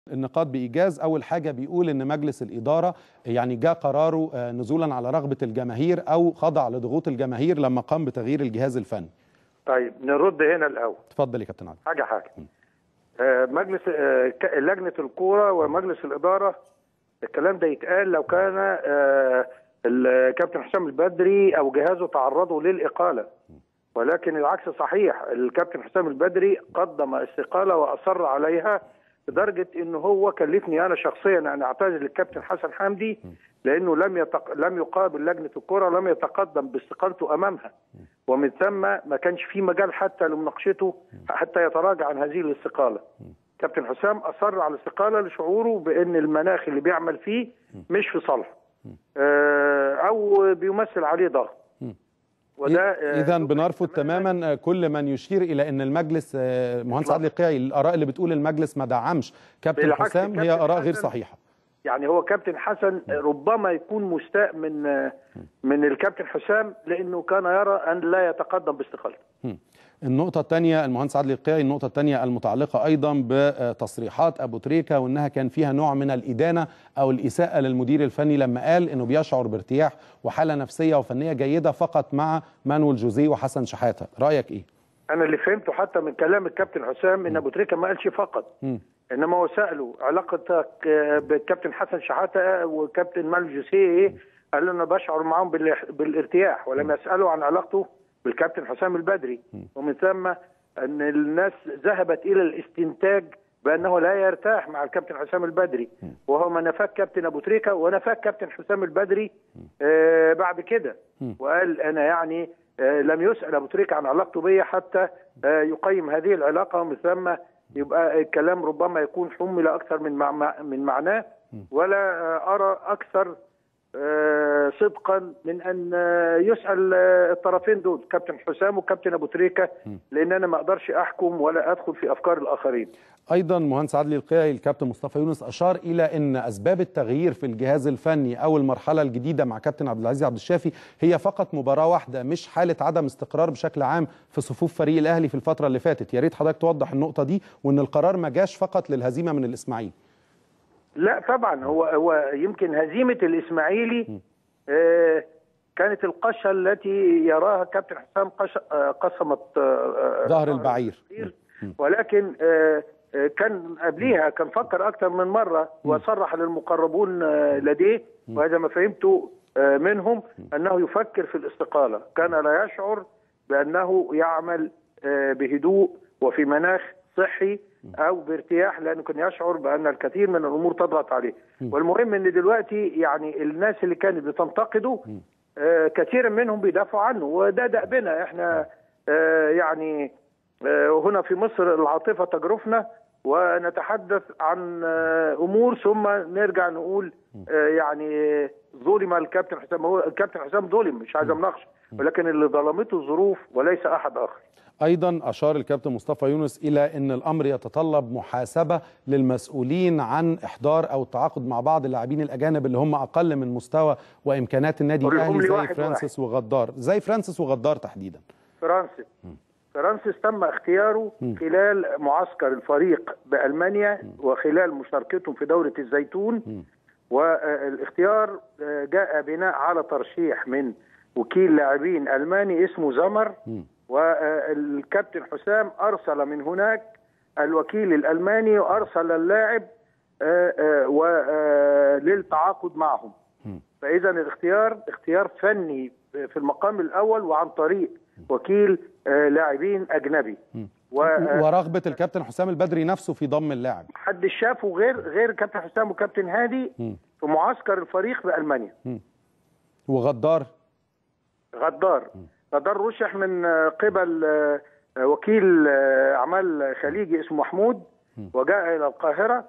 النقاط بإيجاز أول حاجة بيقول إن مجلس الإدارة يعني جاء قراره آه، نزولا على رغبة الجماهير أو خضع لضغوط الجماهير لما قام بتغيير الجهاز الفني طيب نرد هنا الاول اتفضل يا كابتن علي حاجه حاجه آه، مجلس آه، ك- لجنه الكوره ومجلس الاداره الكلام ده يتقال لو كان آه، الكابتن حسام البدري او جهازه تعرضوا للاقاله ولكن العكس صحيح الكابتن حسام البدري قدم استقاله واصر عليها لدرجه ان هو كلفني انا شخصيا ان اعتذر للكابتن حسن حمدي لانه لم يتق... لم يقابل لجنه الكره لم يتقدم باستقالته امامها ومن ثم ما كانش في مجال حتى لمناقشته حتى يتراجع عن هذه الاستقاله كابتن حسام اصر على الاستقاله لشعوره بان المناخ اللي بيعمل فيه مش في صالحه آه، او بيمثل عليه ضغط وده آه، إذا بنرفض تماما آه، كل من يشير إلى أن المجلس آه، مهندس عادل القيعي الآراء اللي بتقول المجلس ما دعمش كابتن بالعكس، حسام هي كابتن آراء غير حسن صحيحة يعني هو كابتن حسن ربما يكون مستاء من من الكابتن حسام لانه كان يرى ان لا يتقدم باستقالته مم. النقطة الثانية المهندس عادل القيعي النقطة الثانية المتعلقة أيضا بتصريحات أبو تريكة وأنها كان فيها نوع من الإدانة أو الإساءة للمدير الفني لما قال أنه بيشعر بارتياح وحالة نفسية وفنية جيدة فقط مع مانويل جوزيه وحسن شحاتة رأيك إيه؟ انا اللي فهمته حتى من كلام الكابتن حسام ان ابو تريكه ما قالش فقط مم. انما هو ساله علاقتك آه، بالكابتن حسن شحاته وكابتن مال جوسيه ايه؟ قال له انا بشعر معاهم بالإح- بالارتياح ولم يساله عن علاقته بالكابتن حسام البدري ومن ثم ان الناس ذهبت الى الاستنتاج بانه لا يرتاح مع الكابتن حسام البدري وهو ما نفاك كابتن ابو تريكه ونفاك كابتن حسام البدري آه بعد كده وقال انا يعني آه لم يسال ابو تريكه عن علاقته بيا حتى آه يقيم هذه العلاقه ومن ثم يبقى الكلام ربما يكون حمل اكثر من مع من معناه ولا آه ارى اكثر آه، صدقا من ان آه، يسال آه، الطرفين دول كابتن حسام وكابتن ابو تريكه لان انا ما اقدرش احكم ولا ادخل في افكار الاخرين ايضا مهندس عادل القيعي الكابتن مصطفى يونس اشار الى ان اسباب التغيير في الجهاز الفني او المرحله الجديده مع كابتن عبد العزيز عبد الشافي هي فقط مباراه واحده مش حاله عدم استقرار بشكل عام في صفوف فريق الاهلي في الفتره اللي فاتت يا ريت حضرتك توضح النقطه دي وان القرار ما جاش فقط للهزيمه من الاسماعيلي لا طبعا هو هو يمكن هزيمه الاسماعيلي آه، كانت القشه التي يراها كابتن حسام قش- آه، قسمت آه، آه، ظهر البعير ولكن آه، آه، كان قبليها كان فكر اكثر من مره وصرح للمقربون آه، لديه وهذا ما فهمته آه، منهم انه يفكر في الاستقاله كان لا يشعر بانه يعمل آه، بهدوء وفي مناخ صحي او بارتياح لانه كان يشعر بان الكثير من الامور تضغط عليه والمهم ان دلوقتي يعني الناس اللي كانت بتنتقده آه، كثير منهم بيدافعوا عنه وده دأبنا احنا آه، يعني آه، هنا في مصر العاطفه تجرفنا ونتحدث عن آه، امور ثم نرجع نقول آه، يعني ظلم الكابتن حسام هو الكابتن حسام ظلم مش عايز مناقشه ولكن اللي ظلمته الظروف وليس احد اخر ايضا اشار الكابتن مصطفى يونس الى ان الامر يتطلب محاسبه للمسؤولين عن احضار او التعاقد مع بعض اللاعبين الاجانب اللي هم اقل من مستوى وامكانات النادي قولهم الاهلي لي زي واحد فرانسيس وغدار زي فرانسيس وغدار تحديدا فرانسيس فرانسيس تم اختياره خلال معسكر الفريق بألمانيا وخلال مشاركتهم في دورة الزيتون والاختيار آه، جاء بناء على ترشيح من وكيل لاعبين ألماني اسمه زمر والكابتن حسام أرسل من هناك الوكيل الألماني وأرسل اللاعب آه، آه، و- آه، للتعاقد معهم فاذا الاختيار اختيار فني في المقام الاول وعن طريق وكيل آه، لاعبين اجنبي ورغبه الكابتن حسام البدري نفسه في ضم اللاعب وحد شافه غير غير كابتن حسام وكابتن هادي في معسكر الفريق بألمانيا وغدار غدار غدار رشح من آه، قبل آه، آه، وكيل آه، اعمال خليجي اسمه محمود وجاء الى القاهره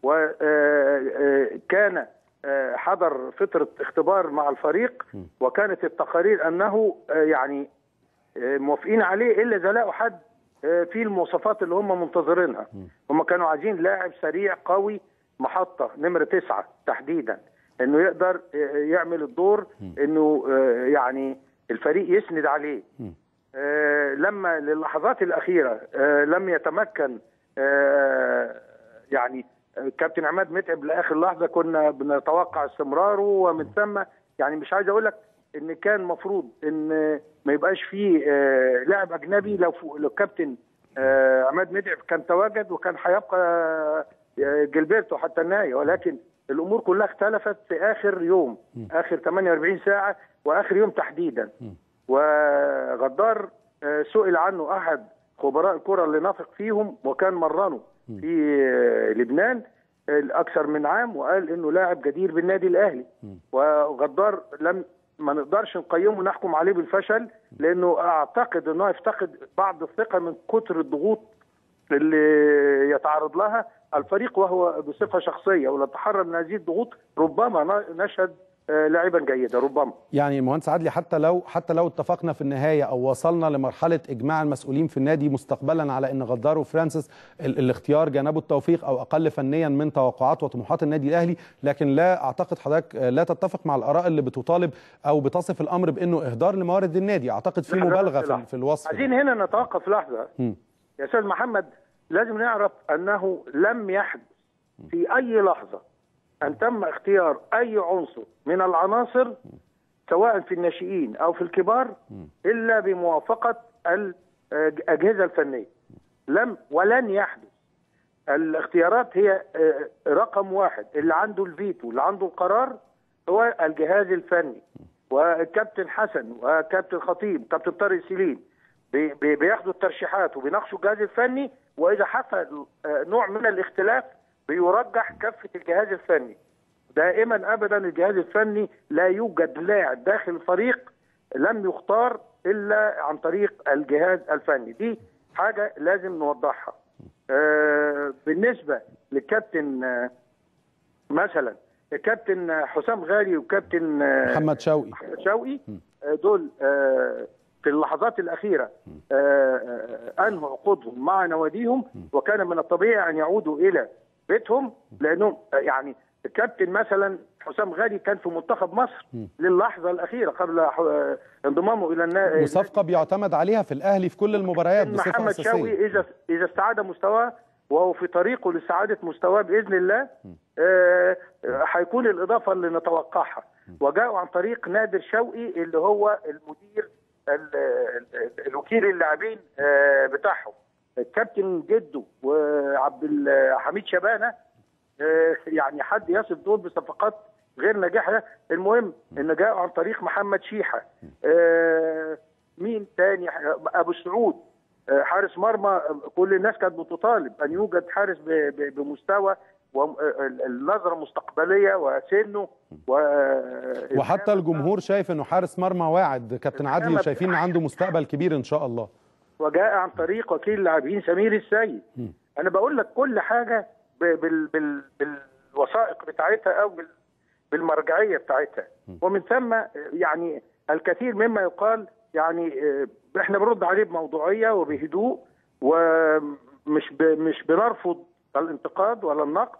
وكان حضر فتره اختبار مع الفريق وكانت التقارير انه آه، يعني آه، موافقين عليه الا اذا لقوا حد آه، في المواصفات اللي هم منتظرينها هم كانوا عايزين لاعب سريع قوي محطه نمره تسعه تحديدا انه يقدر آه، يعمل الدور انه آه، يعني الفريق يسند عليه آه، لما للحظات الاخيره آه، لم يتمكن آه، يعني كابتن عماد متعب لاخر لحظه كنا بنتوقع استمراره ومن ثم يعني مش عايز اقول لك ان كان المفروض ان ما يبقاش فيه آه، لاعب اجنبي لو فوق- لو كابتن آه، عماد متعب كان تواجد وكان هيبقى آه، جilberto حتى النهايه ولكن الامور كلها اختلفت في اخر يوم اخر 48 ساعه واخر يوم تحديدا وغدار آه، سئل عنه احد خبراء الكره اللي نافق فيهم وكان مرنه في آه، لبنان آه، اكثر من عام وقال انه لاعب جدير بالنادي الاهلي وغدار لم ما نقدرش نقيمه نحكم عليه بالفشل لانه اعتقد انه يفتقد بعض الثقه من كتر الضغوط اللي يتعرض لها الفريق وهو بصفه شخصيه ولو تحرر من هذه الضغوط ربما ن- نشهد آه، لاعبا جيدا ربما يعني المهندس عدلي حتى لو حتى لو اتفقنا في النهايه او وصلنا لمرحله اجماع المسؤولين في النادي مستقبلا على ان غدار وفرانسيس ال الاختيار جانبه التوفيق او اقل فنيا من توقعات وطموحات النادي الاهلي لكن لا اعتقد حضرتك آه، لا تتفق مع الاراء اللي بتطالب او بتصف الامر بانه اهدار لموارد النادي اعتقد في لحظة، مبالغه في, لحظة. في الوصف ده. عايزين هنا نتوقف لحظه مم. يا استاذ محمد لازم نعرف انه لم يحدث في اي لحظه ان تم اختيار اي عنصر من العناصر سواء في الناشئين او في الكبار الا بموافقه الاجهزه الفنيه لم ولن يحدث الاختيارات هي آه، رقم واحد اللي عنده الفيتو اللي عنده القرار هو الجهاز الفني والكابتن حسن وكابتن خطيب كابتن طارق سليم بي- بي- بياخدوا الترشيحات وبيناقشوا الجهاز الفني واذا حصل آه، نوع من الاختلاف بيرجح كفه الجهاز الفني دائما ابدا الجهاز الفني لا يوجد لاعب داخل الفريق لم يختار الا عن طريق الجهاز الفني دي حاجه لازم نوضحها آه، بالنسبه للكابتن آه، مثلا الكابتن حسام غالي وكابتن آه، محمد شوقي محمد شوقي آه، دول آه، في اللحظات الاخيره آه، آه، انهوا عقودهم مع نواديهم وكان من الطبيعي ان يعودوا الى بيتهم لانهم آه، يعني الكابتن مثلا حسام غالي كان في منتخب مصر للحظه الاخيره قبل آه، انضمامه الى النا- وصفقه بيعتمد عليها في الاهلي في كل المباريات بصفه محمد اساسيه شوقي اذا اذا استعاد مستواه وهو في طريقه لاستعاده مستواه باذن الله آه، هيكون الاضافه اللي نتوقعها وجاءوا عن طريق نادر شوقي اللي هو المدير ال- ال- الوكيل اللاعبين آه، بتاعهم الكابتن جدو وعبد الحميد شبانه آه، يعني حد يصف دول بصفقات غير ناجحه المهم ان جاءوا عن طريق محمد شيحه آه، مين تاني ابو سعود آه، حارس مرمى كل الناس كانت بتطالب ان يوجد حارس ب- ب- بمستوى والنظره مستقبليه وسنه و وحتى الجمهور شايف انه حارس مرمى واعد كابتن عدلي إنما- وشايفين ان عنده مستقبل كبير ان شاء الله وجاء عن طريق وكيل لاعبين سمير السيد انا بقول لك كل حاجه ب- بال بال بالوثائق بتاعتها او بال بالمرجعيه بتاعتها ومن ثم يعني الكثير مما يقال يعني آه، احنا بنرد عليه بموضوعيه وبهدوء ومش ب- مش بنرفض الانتقاد ولا النقد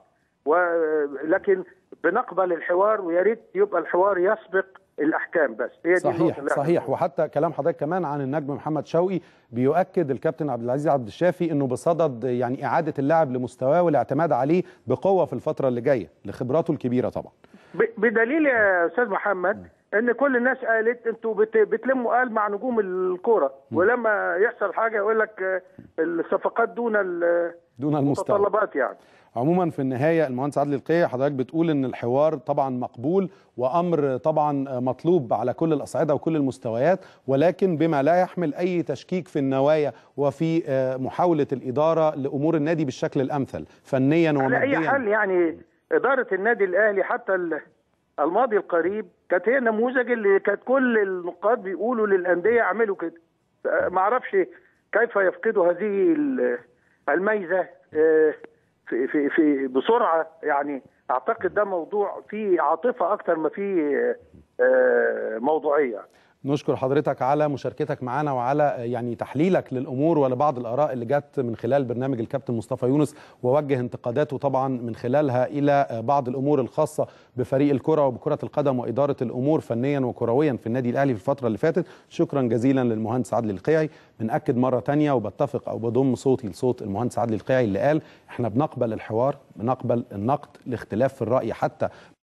ولكن بنقبل الحوار ويا ريت يبقى الحوار يسبق الاحكام بس هي دي النقطة صحيح اللي إحنا صحيح وحتى كلام حضرتك كمان عن النجم محمد شوقي بيؤكد الكابتن عبد العزيز عبد الشافي انه بصدد يعني اعاده اللاعب لمستواه والاعتماد عليه بقوه في الفتره اللي جايه لخبراته الكبيره طبعا ب- بدليل يا استاذ محمد ان كل الناس قالت انتوا بت- بتلموا قال مع نجوم الكوره ولما يحصل حاجه يقول لك آه، الصفقات دون ال- دون المستوى المتطلبات يعني عموما في النهايه المهندس عادل القيع حضرتك بتقول ان الحوار طبعا مقبول وامر طبعا مطلوب على كل الاصعده وكل المستويات ولكن بما لا يحمل اي تشكيك في النوايا وفي آه، محاوله الاداره لامور النادي بالشكل الامثل فنيا على اي وماديا حال يعني اداره النادي الاهلي حتى ال- الماضي القريب كانت هي النموذج اللي كانت كل النقاد بيقولوا للانديه اعملوا كده ما اعرفش كيف يفقدوا هذه ال- الميزه آه، في في في بسرعه يعني اعتقد ده موضوع فيه عاطفه اكتر ما فيه آه، موضوعيه نشكر حضرتك على مشاركتك معنا وعلى يعني تحليلك للامور ولبعض الاراء اللي جت من خلال برنامج الكابتن مصطفى يونس ووجه انتقاداته طبعا من خلالها الى بعض الامور الخاصه بفريق الكره وبكره القدم واداره الامور فنيا وكرويا في النادي الاهلي في الفتره اللي فاتت شكرا جزيلا للمهندس عدلي القيعي بناكد مره تانية وبتفق او بضم صوتي لصوت المهندس عدلي القيعي اللي قال احنا بنقبل الحوار بنقبل النقد الاختلاف في الراي حتى